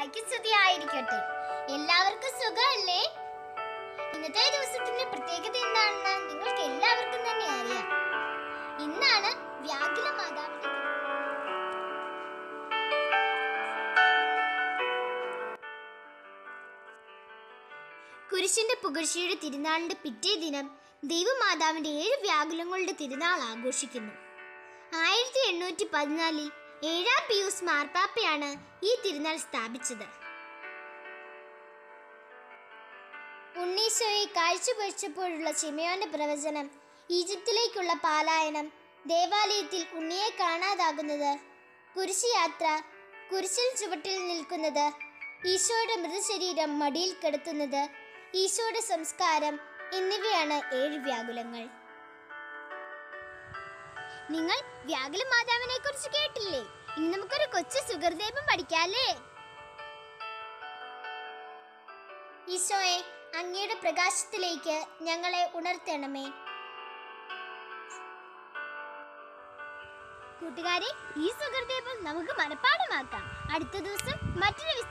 മിശിഹായ്ക്ക് സ്തുതിയായിരിക്കട്ടെ എല്ലാവർക്കും സുഖമല്ലേ ഇന്നത്തെ ദിവസത്തിന്റെ പ്രത്യേകത എന്താണെന്ന് നിങ്ങൾക്ക് എല്ലാവർക്കും തന്നെ അറിയാം ഇന്നാണ് വ്യാകുല മാതാവിന്റെ കുരിശിന്റെ പുകഴ്ചയുടെ തിരുനാളിന്റെ പിറ്റേ ദിനം ദൈവമാതാവിന്റെ ഏഴ് വ്യാകുലങ്ങളുടെ തിരുനാൾ ആഘോഷിക്കുന്നു ആയിരത്തി എണ്ണൂറ്റി പതിനാലിൽ ഏഴാം പിയൂസ് മാർപ്പാപ്പയാണ് ഈ തിരുനാൾ സ്ഥാപിച്ചത് ഉണ്ണീശോയെ കാഴ്ചവെച്ചപ്പോഴുള്ള ചിമയോന്റെ പ്രവചനം ഈജിപ്തിലേക്കുള്ള പാലായനം ദേവാലയത്തിൽ ഉണ്ണിയെ കാണാതാകുന്നത് കുരിശ് യാത്ര കുരിശിൽ ചുവട്ടിൽ നിൽക്കുന്നത് ഈശോയുടെ മൃതശരീരം മടിയിൽ കിടത്തുന്നത് ഈശോയുടെ സംസ്കാരം എന്നിവയാണ് ഏഴ് വ്യാകുലങ്ങൾ നിങ്ങൾ വ്യാകുല മാതാവിനെ കുറിച്ച് കേട്ടില്ലേ ഇനി നമുക്കൊരു കൊച്ചു സുഹൃദേപം പഠിക്കാല്ലേ ഈശോയെ അങ്ങയുടെ പ്രകാശത്തിലേക്ക് ഞങ്ങളെ ഉണർത്തണമേ കൂട്ടുകാരെ ഈ സുഹൃദേപം നമുക്ക് മനഃപ്പാടമാക്കാം അടുത്ത ദിവസം മറ്റൊരു